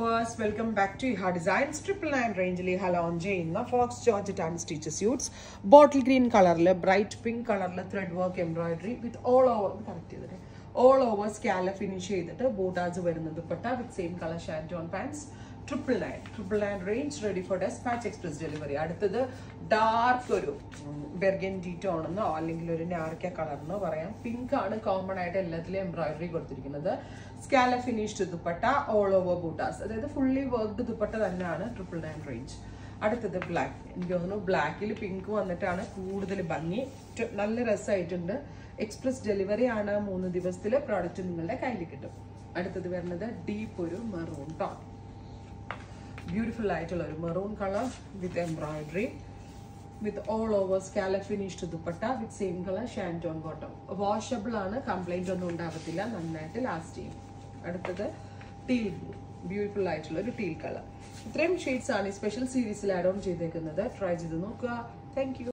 viewers welcome back to Eha designs triple nine റേഞ്ചിൽ Eha launch ചെയ്യുന്ന faux georgette and stitch suits bottle green കളറിൽ bright pink കളറിൽ thread work embroidery with all over correct ചെയ്തിട്ട് all over സ്കാല finish ചെയ്തിട്ട് ബൂട്ടാസ് വരുന്നത് dupatta with same colour shantoon pants triple nine triple nine range ready for despatch express delivery അടുത്തത് dark ഒരു burgundy ടോണെന്നോ അല്ലെങ്കിൽ ഒരു നാർക്ക കളർന്നോ പറയാം പിങ്ക് ആണ് കോമൺ ആയിട്ട് എല്ലാത്തിലും എംബ്രോയിഡറി കൊടുത്തിരിക്കുന്നത് സ്കാല ഫിനിഷ്ഡ് ദുപ്പട്ട ഓൾ ഓവർ ബൂട്ടാസ് അതായത് ഫുള്ളി വർക്ക്ഡ് ദുപ്പട്ട തന്നെയാണ് ട്രിപ്പിൾ നയൻ റേഞ്ച് അടുത്തത് ബ്ലാക്ക് എനിക്ക് തോന്നുന്നു ബ്ലാക്കിൽ പിങ്ക് വന്നിട്ടാണ് കൂടുതൽ ഭംഗി റ്റ് നല്ല രസമായിട്ടുണ്ട് എക്സ്പ്രസ് ഡെലിവറി ആണ് മൂന്ന് ദിവസത്തിൽ പ്രോഡക്റ്റ് നിങ്ങളുടെ കയ്യിൽ കിട്ടും അടുത്തത് വരുന്നത് ഡീപ്പ് ഒരു മെറൂൺ ടോൺ ബ്യൂട്ടിഫുൾ ആയിട്ടുള്ള ഒരു maroon colour with embroidery with all over സ്കാല finished dupatta with same colour shantoon bottom washable ആണ് കംപ്ലൈന്റ് ഒന്നും ഉണ്ടാകത്തില്ല നന്നായിട്ട് ലാസ്റ്റ് ചെയ്യും അടുത്തത് ടീൽ ബ്ലൂ ബ്യൂട്ടിഫുൾ ആയിട്ടുള്ള ഒരു ടീൽ കളർ ഇത്രയും ഷെയ്ഡ്സ് ആണ് ഈ സ്പെഷ്യൽ സീരീസിൽ ആഡ് ഓൺ ചെയ്തേക്കുന്നത് ട്രൈ ചെയ്ത് നോക്കുക താങ്ക്